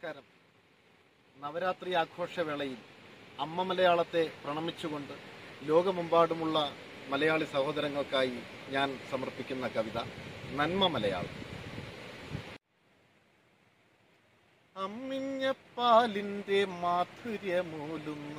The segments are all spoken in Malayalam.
നമസ്കാരം നവരാത്രി ആഘോഷവേളയിൽ അമ്മ മലയാളത്തെ പ്രണമിച്ചുകൊണ്ട് ലോകമെമ്പാടുമുള്ള മലയാളി സഹോദരങ്ങൾക്കായി ഞാൻ സമർപ്പിക്കുന്ന കവിത നന്മ മലയാളം അമ്മിഞ്ഞപ്പാലിന്റെ മാധുര്യമൂലുന്ന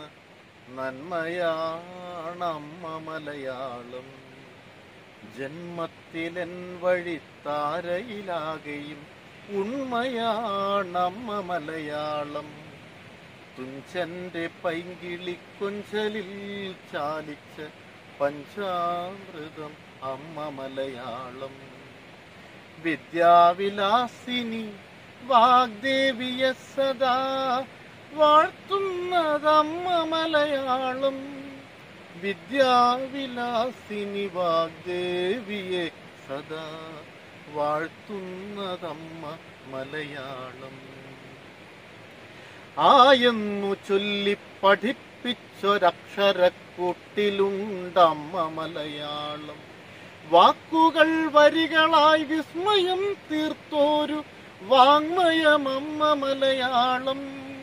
നന്മയാണ് അമ്മ മലയാളം ജന്മത്തിലെൻ വഴിത്താരയിലാകെയും ഉണ്മയാണമ്മ മലയാളം തുഞ്ചന്റെ പൈങ്കിളി കൊഞ്ചലിൽ ചാലിച്ച പഞ്ചാമൃതം അമ്മ മലയാളം വിദ്യാവിലാസിനി വാഗ്ദേവിയ സദാ വാഴ്ത്തുന്നതമ്മ മലയാളം വിദ്യാവിലാസിനി വാഗ്ദേവിയെ സദാ വാഴ്ത്തുന്നതമ്മ മലയാളം ആയെന്നു ചൊല്ലി പഠിപ്പിച്ചൊരക്ഷരക്കൂട്ടിലുണ്ടമ്മ മലയാളം വാക്കുകൾ വരികളായി വിസ്മയം തീർത്തോരു വാങ്മയമമ്മ മലയാളം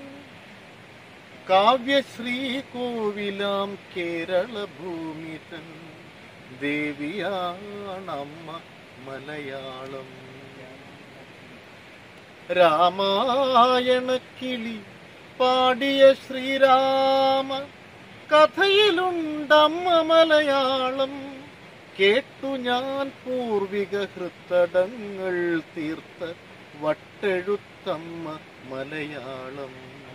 കാവ്യശ്രീ കോവിലാം കേരള ഭൂമി തൻ ദേവിയാണമ്മ മലയാളം രാമായണ കിളി പാടിയ ശ്രീരാമ കഥയിലുണ്ടമ്മ മലയാളം കേട്ടു ഞാൻ പൂർവിക ഹൃത്തടങ്ങൾ തീർത്ത വട്ടെഴുത്തമ്മ മലയാളം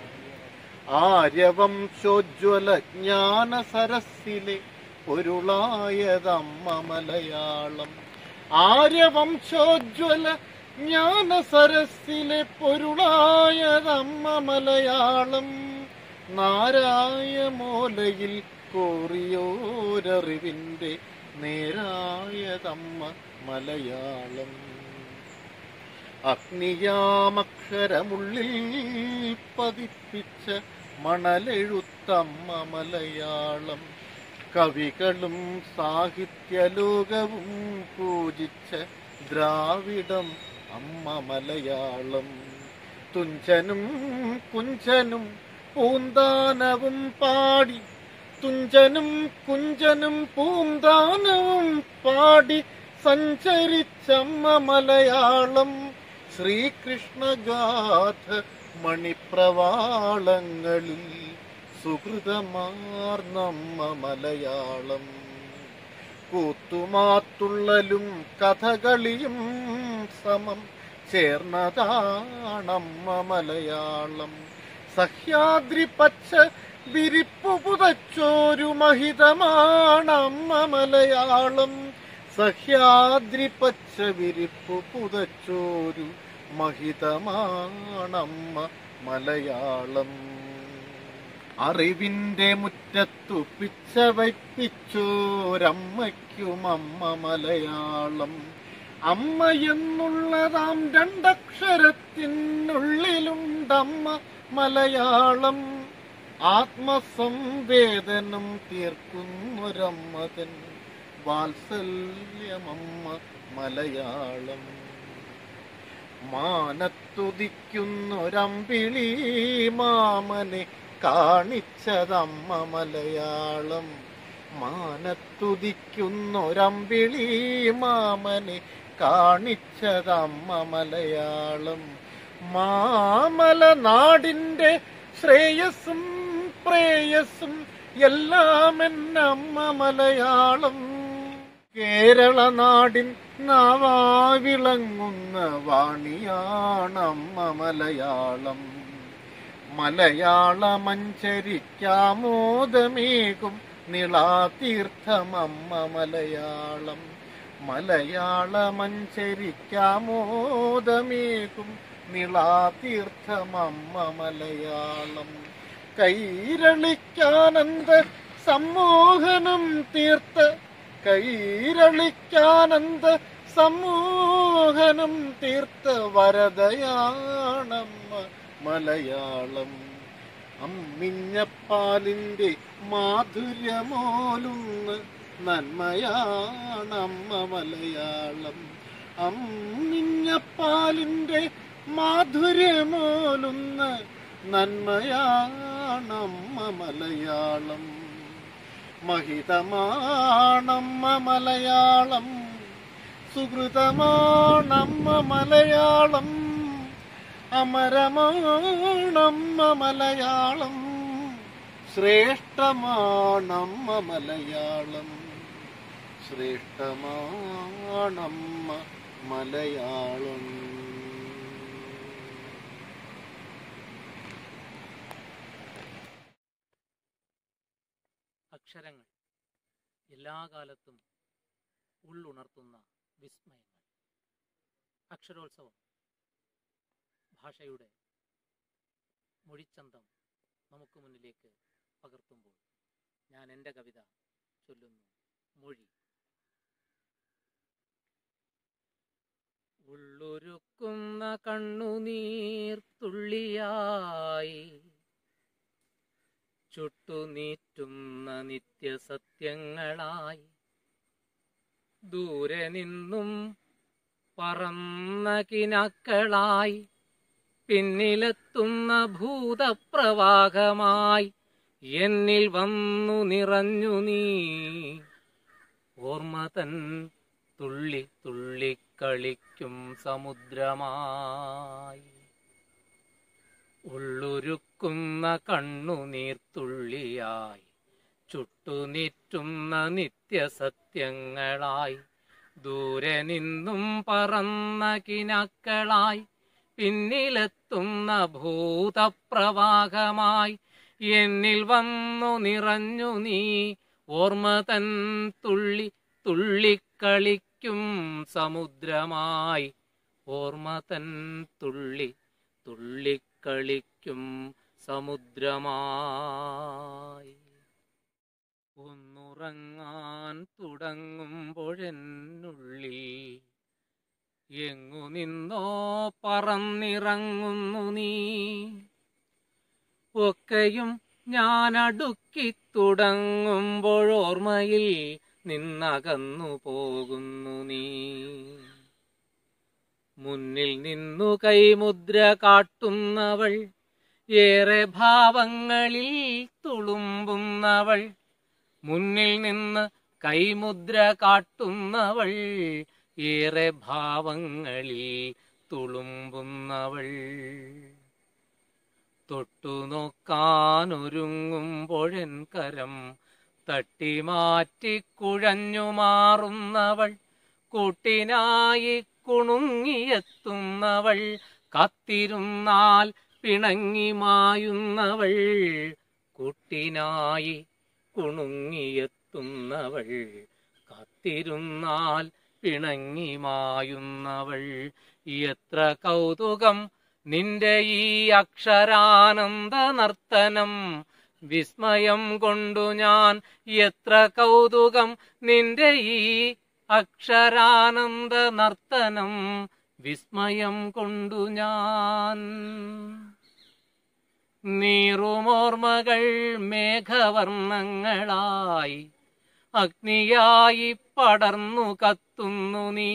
ആര്യവംശോജ്വല ജ്ഞാന സരസിലെ പൊരുളായതമ്മ മലയാളം ആര്യവംശോജ്വല ജ്ഞാന സരസിലെ പൊരുളായതമ്മ മലയാളം നാരായ മോലയിൽ കോറിയോരറിവിന്റെ നേരായതമ്മ മലയാളം അഗ്നിയാമക്ഷരമുള്ളിൽ പതിപ്പിച്ച മണലെഴുത്തമ്മ മലയാളം കവികളും സാഹിത്യലോകവും പൂജിച്ച ദ്രാവിഡം അമ്മ മലയാളം തുഞ്ചനും കുഞ്ചനും പൂന്താനവും പാടി തുഞ്ചനും കുഞ്ചനും പൂന്താനവും പാടി സഞ്ചരിച്ചമ്മ മലയാളം ശ്രീകൃഷ്ണഗാഥ മണിപ്രവാളങ്ങളിൽ സുഹൃതമാർന്നമ്മ മലയാളം കൂത്തുമാത്തുള്ളലും കഥകളിയും സമം ചേർന്നതാണമ്മ മലയാളം സഹ്യാദ്രി പച്ച വിരിപ്പു പുതച്ചോരു മഹിതമാണമ്മ മലയാളം സഹ്യാദ്രി പച്ച വിരിപ്പു പുതച്ചോരു മഹിതമാണമ്മ മലയാളം അറിവിന്റെ മുറ്റത്തു പിച്ച വയ്പ്പിച്ചോരമ്മയ്ക്കും അമ്മ മലയാളം അമ്മ എന്നുള്ളതാം രണ്ടക്ഷരത്തിനുള്ളിലുണ്ടമ്മ മലയാളം ആത്മസംവേദനം തീർക്കുന്നൊരമ്മതൻ വാത്സല്യമമ്മ മലയാളം മാനത്തുദിക്കുന്നൊരമ്പിളി മാമനെ കാണിച്ചതമ്മ മലയാളം മാനത്തുദിക്കുന്നൊരമ്പിളി മാമനെ കാണിച്ചതമ്മ മലയാളം മാമല നാടിന്റെ ശ്രേയസ്സും പ്രേയസ്സും എല്ലാം എന്നമ്മ മലയാളം കേരള നാടിൻ നാവാവിളങ്ങുന്ന വാണിയാണമ്മ മലയാളം മലയാളമഞ്ചരിക്കാമോദമേകും നിളാതീർത്ഥമമ്മ മലയാളം മലയാളമഞ്ചരിക്കാമോദമേകും നിളാതീർത്ഥമമ്മ മലയാളം കൈരളിക്കാനന്ദ സമ്മോഹനം തീർത്ത കൈരളിക്കാനന്ദ സമ്മോഹനം തീർത്ത വരദയാണമ്മ മലയാളം അമ്മിഞ്ഞപ്പാലിന്റെ മാധുര്യമോലുന്ന് നന്മയാണമ്മ മലയാളം അമ്മിഞ്ഞപ്പാലിന്റെ മാധുര്യമോലുന്ന നന്മയാണമ്മ മലയാളം മഹിതമാണമ്മ മലയാളം സുഹൃതമാണമ്മ മലയാളം അമരമാണമ്മ മലയാളം ശ്രേഷ്ഠമാണമ്മ മലയാളം ശ്രേഷ്ഠമാണമ്മ മലയാളം അക്ഷരങ്ങൾ എല്ലാ കാലത്തും ഉള്ളുണർത്തുന്ന വിസ്മയങ്ങൾ അക്ഷരോത്സവം ഭാഷയുടെ മൊഴിച്ചന്തം നമുക്ക് മുന്നിലേക്ക് പകർത്തുമ്പോൾ ഞാൻ എൻ്റെ കവിത ചൊല്ലുന്നു മൊഴി ഉള്ളൊരുക്കുന്ന കണ്ണുനീർ തുള്ളിയായി ചുട്ടുനീറ്റുന്ന നിത്യസത്യങ്ങളായി ദൂരെ നിന്നും പറന്ന കിനാക്കളായി പിന്നിലെത്തുന്ന ഭൂതപ്രവാഹമായി എന്നിൽ വന്നു നിറഞ്ഞു നീ ഓർമ്മ തൻ തുള്ളി തുള്ളിക്കളിക്കും സമുദ്രമായി ഉള്ളൊരുക്കുന്ന കണ്ണുനീർത്തുള്ളിയായി ചുട്ടുനീറ്റുന്ന നിത്യസത്യങ്ങളായി ദൂരെ നിന്നും പറന്ന കിനാക്കളായി പിന്നിലെത്തുന്ന ഭൂതപ്രവാഹമായി എന്നിൽ വന്നു നിറഞ്ഞു നീ ഓർമ്മ തൻ തുള്ളി തുള്ളിക്കളിക്കും സമുദ്രമായി ഓർമ്മ തൻ തുള്ളി തുള്ളിക്കളിക്കും സമുദ്രമായി ഒന്നുറങ്ങാൻ തുടങ്ങുമ്പോഴെന്നുള്ളിൽ എങ്ങു നിന്നോ പറന്നിറങ്ങുന്നു നീ ഒക്കെയും ഞാൻ അടുക്കി തുടങ്ങുമ്പോഴോർമ്മയിൽ നിന്നകന്നു പോകുന്നു നീ മുന്നിൽ നിന്നു കൈമുദ്ര കാട്ടുന്നവൾ ഏറെ ഭാവങ്ങളിൽ തുളുമ്പുന്നവൾ മുന്നിൽ നിന്ന് കൈമുദ്ര കാട്ടുന്നവൾ ഏറെ ഭാവങ്ങളിൽ തുളുമ്പുന്നവൾ തൊട്ടുനോക്കാനൊരുങ്ങുമ്പോഴൻ കരം തട്ടിമാറ്റി കുഴഞ്ഞു മാറുന്നവൾ കൂട്ടിനായി കുണുങ്ങിയെത്തുന്നവൾ കാത്തിരുന്നാൽ പിണങ്ങി മായുന്നവൾ കൂട്ടിനായി കുണുങ്ങിയെത്തുന്നവൾ കാത്തിരുന്നാൽ പിണങ്ങി മായുന്നവൾ എത്ര കൗതുകം നിന്റെ ഈ അക്ഷരാനന്ദ നർത്തനം വിസ്മയം കൊണ്ടു ഞാൻ എത്ര കൗതുകം നിന്റെ ഈ അക്ഷരാനന്ദ നർത്തനം വിസ്മയം കൊണ്ടു ഞാൻ നീറുമോർമ്മകൾ മേഘവർണ്ണങ്ങളായി അഗ്നിയായി പടർന്നു കത്തുന്നു നീ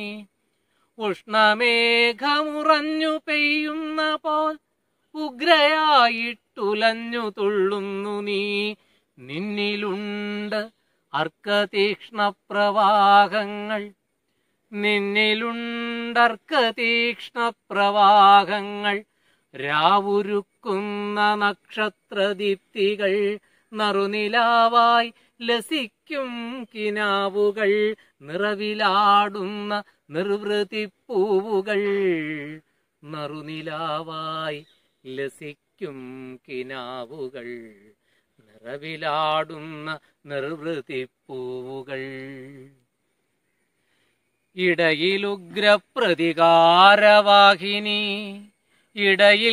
ഉഷ്ണമേഘമുറഞ്ഞു പെയ്യുന്ന പോൽ ഉഗ്രയായിട്ടുലഞ്ഞു തുള്ളുന്നു നീ നിന്നിലുണ്ട് അർക്കതീക്ഷ്ണ പ്രവാഹങ്ങൾ നിന്നിലുണ്ടർക്കതീക്ഷ്ണ പ്രവാഹങ്ങൾ രാവുരുക്കുന്ന നക്ഷത്രദീപ്തികൾ നറുനിലാവായി ലസിക്കും കിനാവുകൾ നിറവിലാടുന്ന നിർവൃതിപ്പൂവുകൾ നറുനിലാവായി ലസിക്കും കിനാവുകൾ നിറവിലാടുന്ന നിർവൃതിപ്പൂവുകൾ ഇടയിലുഗ്രപ്രതികാരവാഹിനി ഇടയിൽ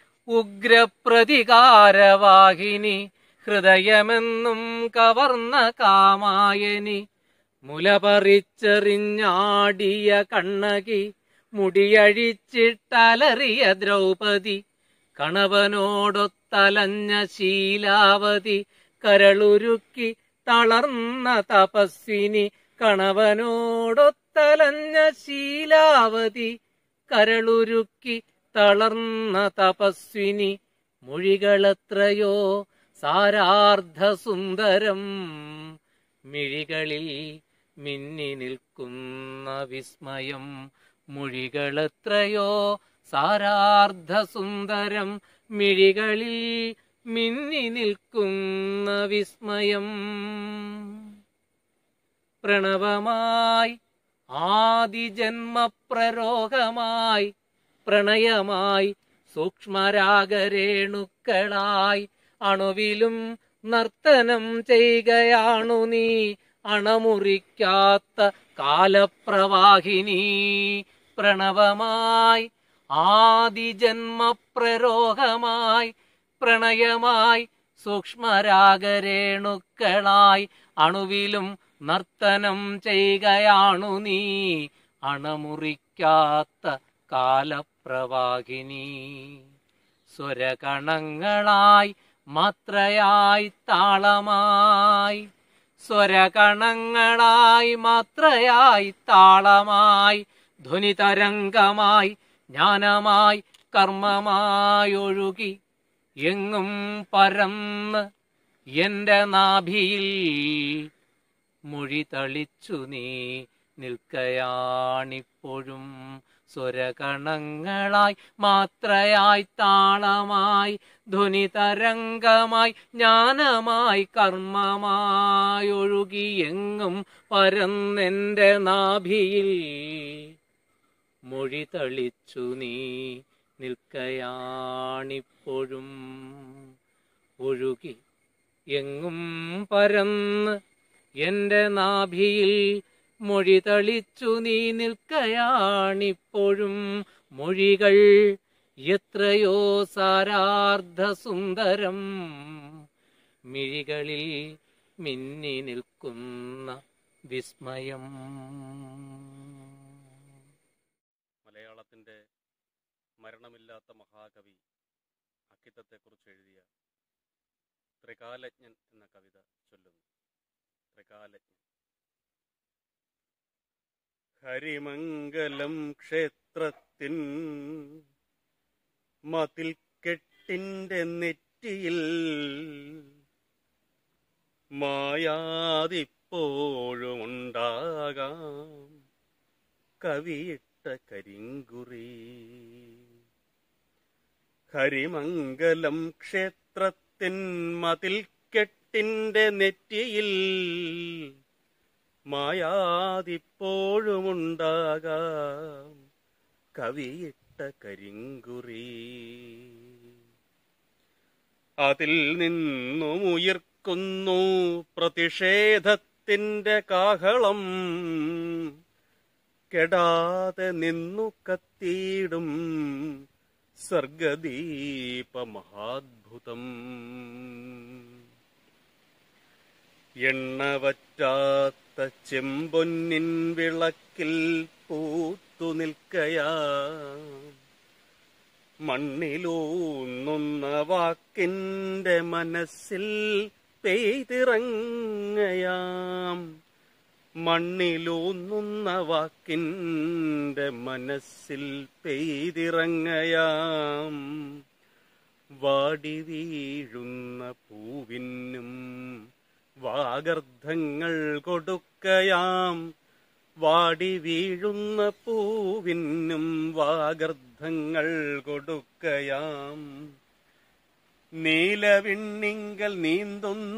ഉഗ്രപ്രതികാരവാഹിനി ഹൃദയമെന്നും കവർന്ന കാമായനി മുലപറിച്ചെറിഞ്ഞാടിയ കണ്ണകി മുടിയഴിച്ചിട്ടലറിയ ദ്രൗപദി കണവനോടൊത്തലഞ്ഞ ശീലാവതി കരളുരുക്കി തളർന്ന തപസ്വിനി കണവനോടൊത്തലഞ്ഞ ശീലാവതി കരളുരുക്കി തളർന്ന തപസ്വിനി മൊഴികളെത്രയോ സാരാർദ്ധസുന്ദരം മിഴികളിൽ മിന്നി നിൽക്കുന്ന വിസ്മയം മൊഴികളെത്രയോ സാരാർദ്ധസുന്ദരം മിഴികളിൽ മിന്നി നിൽക്കുന്ന വിസ്മയം പ്രണവമായി ആദിജന്മപ്രരോഗമായി പ്രണയമായി സൂക്ഷ്മരാഗരേണുക്കളായി അണുവിലും നർത്തനം ചെയ്യുകയാണു നീ അണമുറിക്കാത്ത കാലപ്രവാഹിനി പ്രണവമായി ആദിജന്മപ്രരോഗമായി പ്രണയമായി സൂക്ഷ്മരാഗരേണുക്കളായി അണുവിലും നർത്തനം ചെയ്യുകയാണു നീ അണമുറിക്കാത്ത കാലപ്രവാഹിനി സ്വരകണങ്ങളായി മാത്രയായി താളമായി സ്വരകണങ്ങളായി മാത്രയായി താളമായി ധ്വനിതരംഗമായി ജ്ഞാനമായി കർമ്മമായി ഒഴുകി എങ്ങും പരന്ന് എന്റെ നാഭിയിൽ മൊഴി തളിച്ചു നീ നിൽക്കയാണിപ്പോഴും സ്വരകണങ്ങളായി മാത്രയായി താളമായി ധ്വനിതരംഗമായി ജ്ഞാനമായി കർമ്മമായി ഒഴുകി എങ്ങും പരന്നെന്റെ നാഭിയിൽ മൊഴി തളിച്ചു നീ നിൽക്കയാണിപ്പോഴും ഒഴുകി എങ്ങും പരന്ന് എന്റെ നാഭിയിൽ മൊഴി തളിച്ചു നീ നിൽക്കയാണിപ്പോഴും മൊഴികൾ എത്രയോ സാരാർദ്ധസുന്ദരം മിഴികളിൽ മിന്നി നിൽക്കുന്ന വിസ്മയം മലയാളത്തിൻ്റെ മരണമില്ലാത്ത മഹാകവി അക്കിത്തത്തെക്കുറിച്ച് എഴുതിയ ത്രികാലജ്ഞൻ എന്ന കവിത ചൊല്ലുന്നു ത്രികാലജ്ഞൻ ഹരിമംഗലം ക്ഷേത്രത്തിൻ മതിൽ കെട്ടിൻ്റെ നെറ്റിയിൽ മായാതിപ്പോഴുമുണ്ടാകാം കവിയിട്ട കരിങ്കുറി ഹരിമംഗലം ക്ഷേത്രത്തിൻ മതിൽ കെട്ടിൻ്റെ നെറ്റിയിൽ മായാതിപ്പോഴുമുണ്ടാകാം കവിയിട്ട കരിങ്കുറി അതിൽ നിന്നും ഉയർക്കുന്നു പ്രതിഷേധത്തിന്റെ കാഹളം കെടാതെ നിന്നു കത്തിയിടും സർഗദീപ മഹാത്ഭുതം എണ്ണവറ്റാത്ത ചെമ്പൊന്നിൻ വിളക്കിൽ പൂത്തു നിൽക്കയാ മണ്ണിലൂന്നുന്ന വാക്കിന്റെ മനസ്സിൽ പെയ്തിറങ്ങയാം മണ്ണിലൂന്നുന്ന വാക്കിന്റെ മനസ്സിൽ പെയ്തിറങ്ങയാം വാടി വീഴുന്ന പൂവിനും വാഗർദ്ധങ്ങൾ കൊടുക്കയാം വാടി വീഴുന്ന പൂവിനും വാഗർദ്ധങ്ങൾ കൊടുക്കയാം നീലവിണ്ണിങ്കൽ നീന്തുന്ന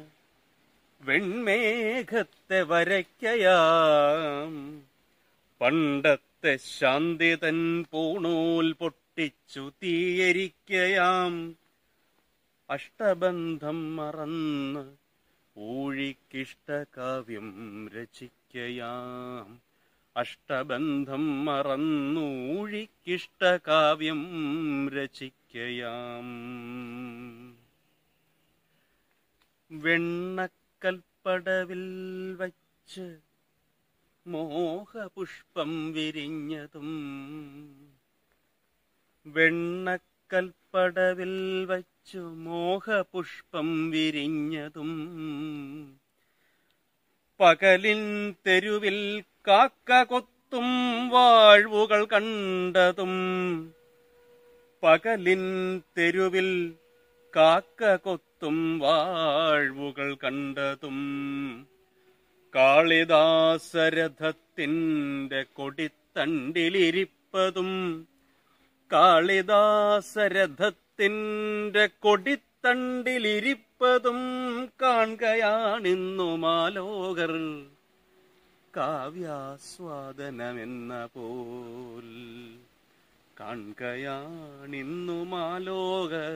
വെൺമേഘത്തെ വരയ്ക്കയാം പണ്ടത്തെ ശാന്തിതൻ പൂണൂൽ പൊട്ടിച്ചു തീയരിക്കയാം അഷ്ടബന്ധം മറന്ന് ഊഴിക്കിഷ്ടകാവ്യം രചിക്കയാം അഷ്ടബന്ധം മറന്നൂഴിക്കിഷ്ടകാവ്യം രചിക്കയാം വെണ്ണക്കൽപ്പടവിൽ വച്ച് മോഹപുഷ്പം വിരിഞ്ഞതും വെണ്ണക്കൽപ്പടവിൽ വച്ചു മോഹപുഷ്പം വിരിഞ്ഞതും പകലിൻ തെരുവിൽ കാക്ക കൊത്തി കൊത്തും വാഴ്വുകൾ കണ്ടതും പകലിൻ തെരുവിൽ കാക്ക കൊത്തും വാഴ്വുകൾ കണ്ടതും കാളിദാസരഥത്തിന്റെ കൊടിത്തണ്ടിലിരിപ്പതും കാളിദാസരഥത്തിന്റെ കൊടിത്തണ്ടിലിരിപ്പതും കാണുകയാണിന്നു മാലോകർ കാവ്യാസ്വാദനമെന്ന പോൽ കാണുകയാണിന്നു മാലോകർ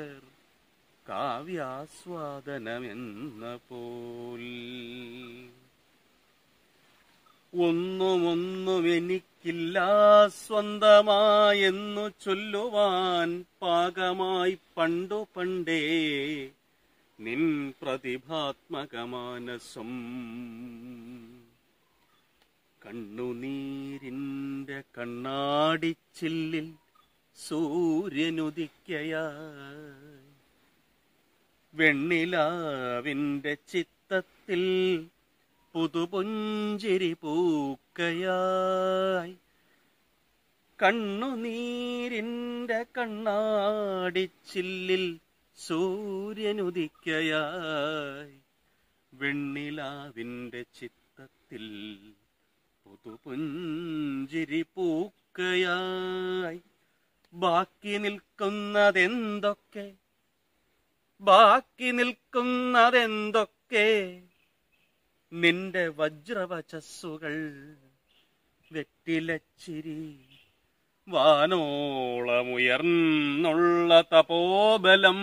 കാവ്യാസ്വാദനമെന്ന പോൽ ഒന്നുമൊന്നും എനിക്കില്ല സ്വന്തമായെന്നു ചൊല്ലുവാൻ പാകമായി പണ്ടു പണ്ടേ നിൻ പ്രതിഭാത്മകമാനസം കണ്ണുനീരിന്റെ കണ്ണാടിച്ചില്ലിൽ സൂര്യനുദിക്കയായി വെണ്ണിലാവിന്റെ ചിത്തത്തിൽ പുതുപുഞ്ചിരി പൂക്കയായി കണ്ണുനീരിന്റെ കണ്ണാടിച്ചില്ലിൽ സൂര്യനുദിക്കയായി വെണ്ണിലാവിന്റെ ചിത്തത്തിൽ പുതുപുഞ്ചിരി പൂക്കയായി ബാക്കി നിൽക്കുന്നതെന്തൊക്കെ ബാക്കി നിൽക്കുന്നതെന്തൊക്കെ നിന്റെ വജ്രവചസ്സുകൾ വെറ്റിലച്ചിരി വാനോളമുയർന്നുള്ള തപോബലം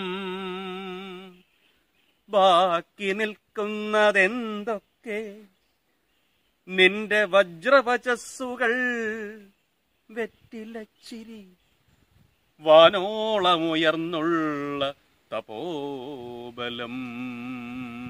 ബാക്കി നിൽക്കുന്നതെന്തൊക്കെ നിന്റെ വജ്രവചസ്സുകൾ വെറ്റിലച്ചിരി വാനോളമുയർന്നുള്ള തപോബലം